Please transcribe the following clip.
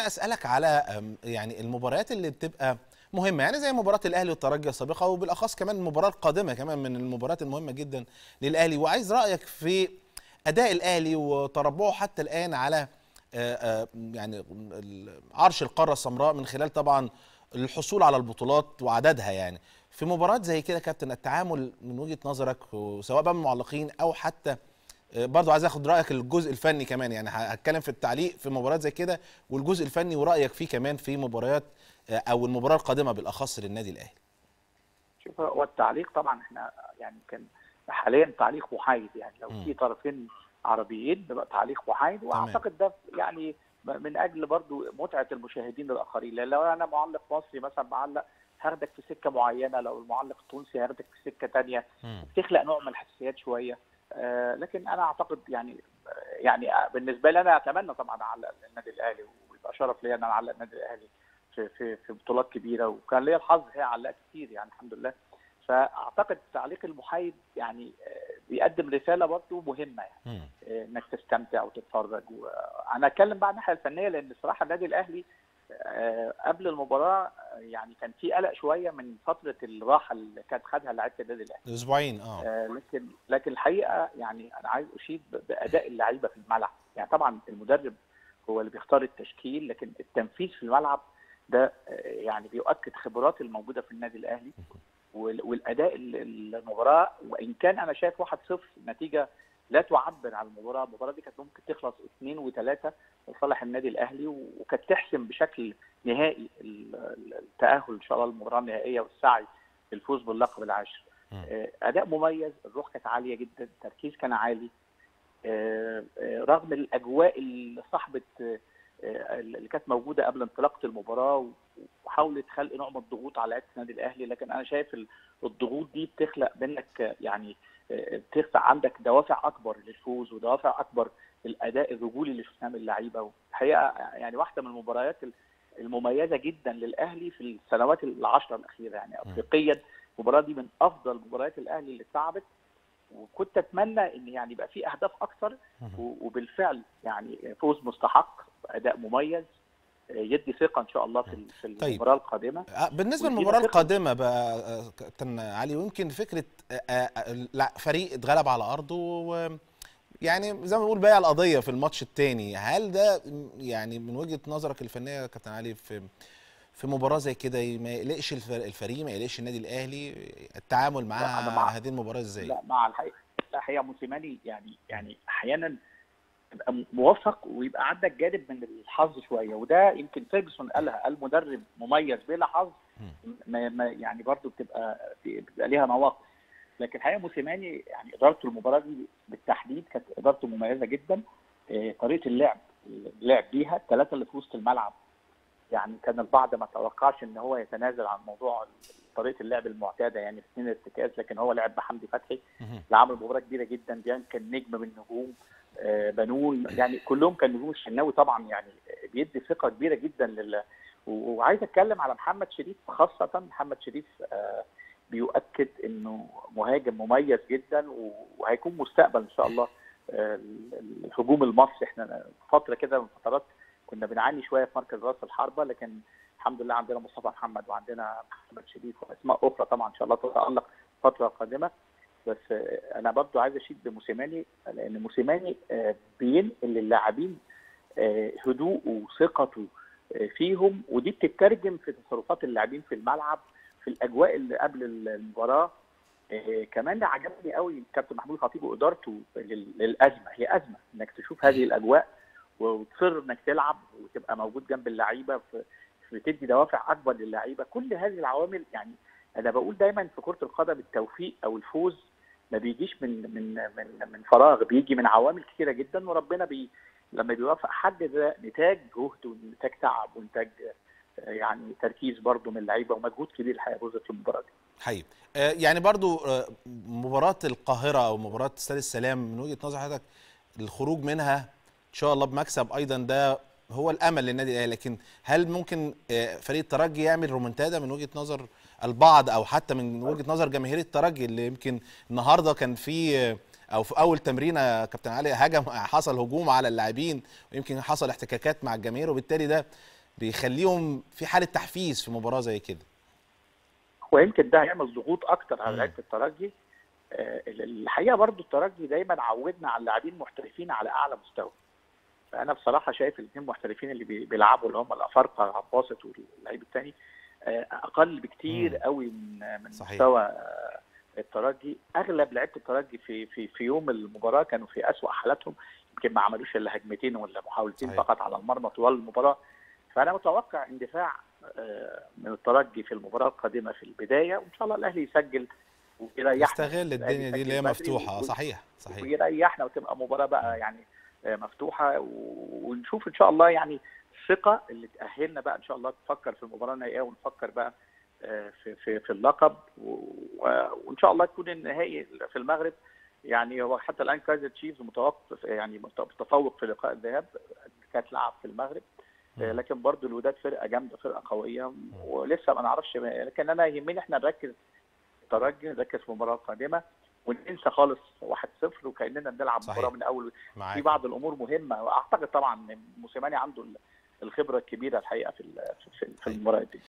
اسالك على أم، يعني المباريات اللي بتبقى مهمه يعني زي مباراه الاهلي والترجي السابقه وبالاخص كمان المباراه القادمه كمان من المباريات المهمه جدا للاهلي وعايز رايك في اداء الاهلي وتربعه حتى الان على آه، آه، يعني ال- عرش القاره السمراء من خلال طبعا الحصول على البطولات وعددها يعني في مباراه زي كده كابتن التعامل من وجهه نظرك سواء بقى من المعلقين او حتى آه، برضو عايز اخد رايك الجزء الفني كمان يعني هتكلم في التعليق في مباريات زي كده والجزء الفني ورايك فيه كمان في مباريات آه، او المباراه القادمه بالاخص للنادي الاهلي شوف هو التعليق طبعا احنا يعني كان حاليا تعليق محايد يعني لو مم. في طرفين عربيين بيبقى تعليق محايد تمام. واعتقد ده يعني من اجل برضو متعه المشاهدين الاخرين لان لو انا معلق مصري مثلا معلق هاخدك في سكه معينه لو المعلق التونسي هاخدك في سكه تانية بتخلق نوع من الحساسيات شويه آه لكن انا اعتقد يعني يعني بالنسبه لي انا اتمنى طبعا اعلق النادي الاهلي ويبقى شرف ليا ان انا اعلق النادي الاهلي في في في بطولات كبيره وكان ليا الحظ هي علقت كتير يعني الحمد لله فاعتقد التعليق المحايد يعني آه، بيقدم رساله برضه مهمه يعني مم. آه، انك تستمتع وتتفرج وانا اتكلم بقى عن الناحيه الفنيه لان الصراحه النادي الاهلي آه، قبل المباراه آه، يعني كان في قلق شويه من فتره الراحه اللي كانت خدها لعيبه النادي الاهلي اسبوعين اه آه، لكن لكن الحقيقه يعني انا عايز اشيد ب- باداء اللعيبه في الملعب يعني طبعا المدرب هو اللي بيختار التشكيل لكن التنفيذ في الملعب ده آه، يعني بيؤكد خبرات الموجوده في النادي الاهلي وال- والاداء ال- المباراه وان كان انا شايف 1-0 نتيجه لا تعبر عن المباراه، المباراه دي كانت ممكن تخلص 2 و3 لصالح النادي الاهلي وكانت تحسم بشكل نهائي ال- ال- التاهل ان شاء الله للمباراه النهائيه والسعي للفوز باللقب العاشر. مم. آه، اداء مميز الروح كانت عاليه جدا التركيز كان عالي آه، آه، رغم الاجواء اللي صاحبه آه، آه، اللي كانت موجوده قبل انطلاقه المباراه وحاولت خلق نوع من الضغوط على لعيبه النادي الاهلي لكن انا شايف ال- الضغوط دي بتخلق منك آه، يعني آه، بتخلق عندك دوافع اكبر للفوز ودوافع اكبر الاداء الرجولي اللي شفناه من اللعيبه الحقيقه يعني واحده من المباريات المميزه جدا للاهلي في السنوات العشره الاخيره يعني افريقيا المباراه دي من افضل مباريات الاهلي اللي اتلعبت وكنت اتمنى ان يعني يبقى في اهداف اكثر و- وبالفعل يعني فوز مستحق اداء مميز آه، يدي ثقه ان شاء الله في ال- في طيب. المباراه القادمه آه، بالنسبه ودي للمباراه فكرة. القادمه بقى آه، كابتن علي ويمكن فكره آه، آه، لا فريق اتغلب على ارضه و يعني زي ما بنقول بايع القضيه في الماتش الثاني هل ده م- يعني من وجهه نظرك الفنيه يا كابتن علي في في مباراه زي كده ما يقلقش الفر- الفريق ما يقلقش النادي الاهلي التعامل مع لا، أنا مع- هذه المباراه ازاي لا مع الحقيقه لا هي موسيماني يعني يعني احيانا تبقى موفق ويبقى عندك جانب من الحظ شويه وده يمكن فيرجسون قالها قال مدرب مميز بلا حظ ما ما يعني برضه بتبقى بتبقى ليها نواقص لكن الحقيقه موسيماني يعني ادارته المباراه دي بالتحديد كانت ادارته مميزه جدا آه، طريقه اللعب اللعب بيها الثلاثه اللي في وسط الملعب يعني كان البعض ما توقعش ان هو يتنازل عن موضوع طريقه اللعب المعتاده يعني اثنين ارتكاز لكن هو لعب بحمدي فتحي مهم. اللي عمل مباراه كبيره جدا ديان كان نجم من نجوم آه، بنون يعني كلهم كان نجوم الشناوي طبعا يعني بيدي ثقه كبيره جدا لل و- وعايز اتكلم على محمد شريف خاصه محمد شريف آه، بيؤكد انه مهاجم مميز جدا و- وهيكون مستقبل ان شاء الله آه، ال- الهجوم المصري احنا فتره كده من فترات كنا بنعاني شويه في مركز راس الحربه لكن الحمد لله عندنا مصطفى محمد وعندنا محمد شريف واسماء اخرى طبعا ان شاء الله تتالق الفتره القادمه بس آه، انا برضو عايز اشيد بموسيماني لان موسيماني آه، بينقل للاعبين آه، هدوءه وثقته آه، فيهم ودي بتترجم في تصرفات اللاعبين في الملعب في الاجواء اللي قبل المباراه آه، كمان عجبني قوي كابتن محمود خطيب وادارته لل- للازمه هي ازمه انك تشوف هذه الاجواء وتصر انك تلعب وتبقى موجود جنب اللعيبه في في تدي دوافع اكبر للعيبه كل هذه العوامل يعني انا بقول دايما في كره القدم التوفيق او الفوز ما بيجيش من من من من فراغ بيجي من عوامل كثيره جدا وربنا بي لما بيوافق حد ده نتاج جهد ونتاج تعب ونتاج آه، يعني تركيز برضه من اللعيبه ومجهود كبير الحقيقه بذل في المباراه دي حقيقي آه، يعني برضو آه، مباراة القاهرة أو مباراة استاد السلام من وجهة نظر حضرتك الخروج منها إن شاء الله بمكسب أيضا ده هو الأمل للنادي الأهلي لكن هل ممكن آه، فريق الترجي يعمل رومنتادا من وجهة نظر البعض أو حتى من وجهة نظر جماهير الترجي اللي يمكن النهارده كان في آه، أو في أول تمرينة كابتن علي هجم حصل هجوم على اللاعبين ويمكن حصل احتكاكات مع الجماهير وبالتالي ده بيخليهم في حاله تحفيز في مباراه زي كده ويمكن ده هيعمل ضغوط اكتر على مم. لعيبه الترجي آه، الحقيقه برضو الترجي دايما عودنا على اللاعبين المحترفين على اعلى مستوى فانا بصراحه شايف الاثنين محترفين اللي بي- بيلعبوا اللي هم الافارقه عباسط واللعيب الثاني اقل بكتير مم. قوي من من صحيح. مستوى آه، الترجي اغلب لعيبه الترجي في في في يوم المباراه كانوا في اسوأ حالاتهم يمكن ما عملوش الا هجمتين ولا محاولتين صحيح. فقط على المرمى طوال المباراه فانا متوقع اندفاع آه، من الترجي في المباراه القادمه في البدايه وان شاء الله الاهلي يسجل ويريحنا يستغل الدنيا دي اللي هي يسجل بدري مفتوحه آه، و- صحيح صحيح ويريحنا وتبقى مباراه بقى يعني آه، مفتوحه و- ونشوف ان شاء الله يعني الثقه اللي تاهلنا بقى ان شاء الله نفكر في المباراه النهائيه ونفكر بقى آه، في في في اللقب و- و- وان شاء الله يكون النهائي في المغرب يعني هو حتى الان كايزر تشيفز متوقف يعني متفوق في لقاء الذهاب كانت لعب في المغرب آه، مم. لكن برضو الوداد فرقه جامده فرقه قويه ولسه ما نعرفش لكن انا يهمني احنا نركز الترجي نركز في المباراه القادمه وننسى خالص 1-0 وكاننا بنلعب صحيح. مباراه من اول في معاك بعض الامور مهمه واعتقد طبعا ان موسيماني عنده الخبره الكبيره الحقيقه في ال- في في طيب. المباريات دي